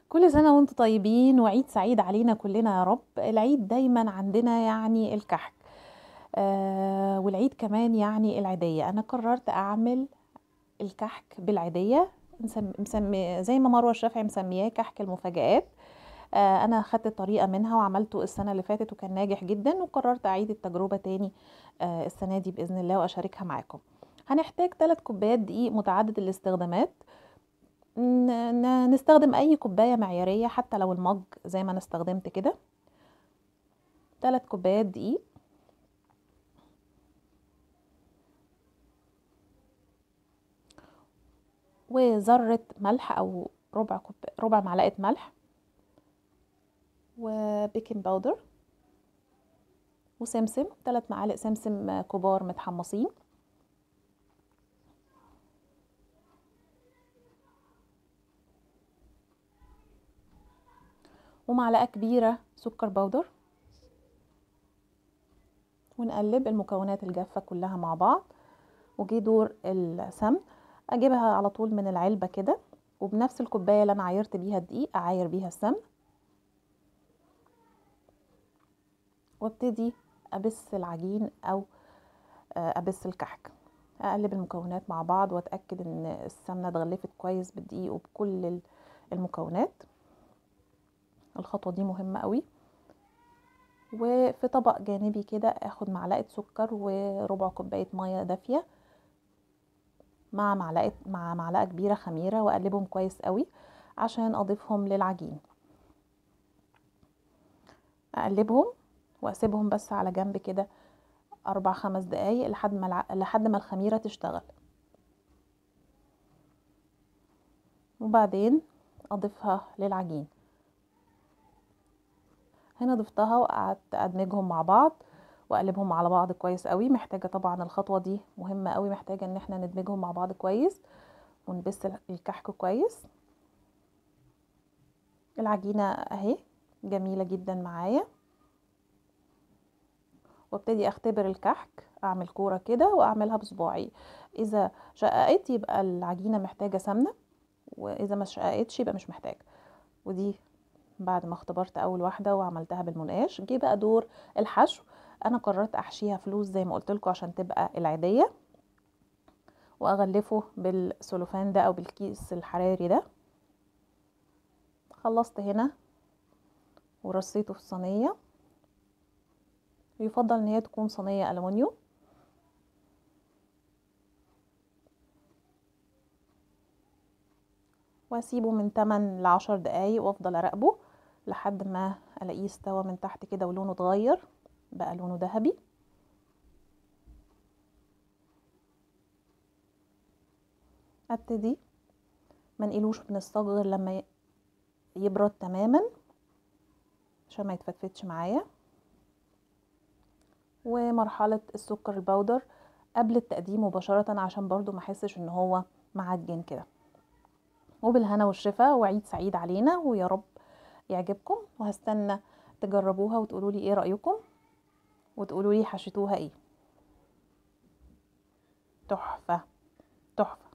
كل سنة وانتم طيبين وعيد سعيد علينا كلنا يا رب العيد دايما عندنا يعني الكحك آه والعيد كمان يعني العيدية أنا قررت أعمل الكحك بالعيدية مسم- مسمي زي ما مروة الشافعي مسمياه كحك المفاجآت آه أنا خدت الطريقة منها وعملته السنة اللي فاتت وكان ناجح جدا وقررت أعيد التجربة تاني آه السنة دي بإذن الله وأشاركها معاكم هنحتاج 3 كوبايات دقيق متعدد الاستخدامات ن- ن- نستخدم اي كوبايه معياريه حتى لو المج زي ما انا استخدمت كده 3 كوبايات دقيق وذره ملح او ربع كوب ربع معلقه ملح وبيكنج باودر وسمسم 3 معالق سمسم كبار متحمصين ومعلقه كبيره سكر بودر ونقلب المكونات الجافه كلها مع بعض وجي دور السمن اجيبها على طول من العلبه كده وبنفس الكوبايه اللي انا عايرت بيها الدقيق اعاير بيها السمن وابتدي ابس العجين او ابس الكحك اقلب المكونات مع بعض واتاكد ان السمنه اتغلفت كويس بالدقيق وبكل المكونات الخطوه دي مهمه قوي وفي طبق جانبي كده اخد معلقه سكر وربع كوبايه ميه دافيه مع معلقه مع معلقه كبيره خميره واقلبهم كويس قوي عشان اضيفهم للعجين اقلبهم واسيبهم بس على جنب كده اربع خمس دقايق لحد ما الع... لحد ما الخميره تشتغل وبعدين اضيفها للعجين هنا ضفتها وقعدت ادمجهم مع بعض واقلبهم على بعض كويس قوي محتاجه طبعا الخطوه دي مهمه قوي محتاجه ان احنا ندمجهم مع بعض كويس ونبس الكحك كويس العجينه اهي جميله جدا معايا وابتدي اختبر الكحك اعمل كوره كده واعملها بصباعي اذا شققت يبقى العجينه محتاجه سمنه واذا ما شققتش يبقى مش محتاجه ودي بعد ما اختبرت اول واحده وعملتها بالمنقاش جه بقى دور الحشو انا قررت احشيها فلوس زي ما قلت لكم عشان تبقى العاديه واغلفه بالسلوفان ده او بالكيس الحراري ده خلصت هنا ورصيته في صينيه يفضل ان هي تكون صينيه الومنيوم واسيبه من 8 ل 10 دقايق وافضل اراقبه لحد ما الاقيه استوى من تحت كده ولونه اتغير بقى لونه ذهبي ابتدي ما نقلوش من الصاج غير لما يبرد تماما عشان ما يتفتفتش معايا ومرحله السكر البودر قبل التقديم مباشره عشان برضو ما احسش ان هو معجن كده وبالهنا والشفا وعيد سعيد علينا ويا رب يعجبكم وهستنى تجربوها وتقولوا لي ايه رايكم وتقولوا لي حشيتوها ايه تحفه تحفه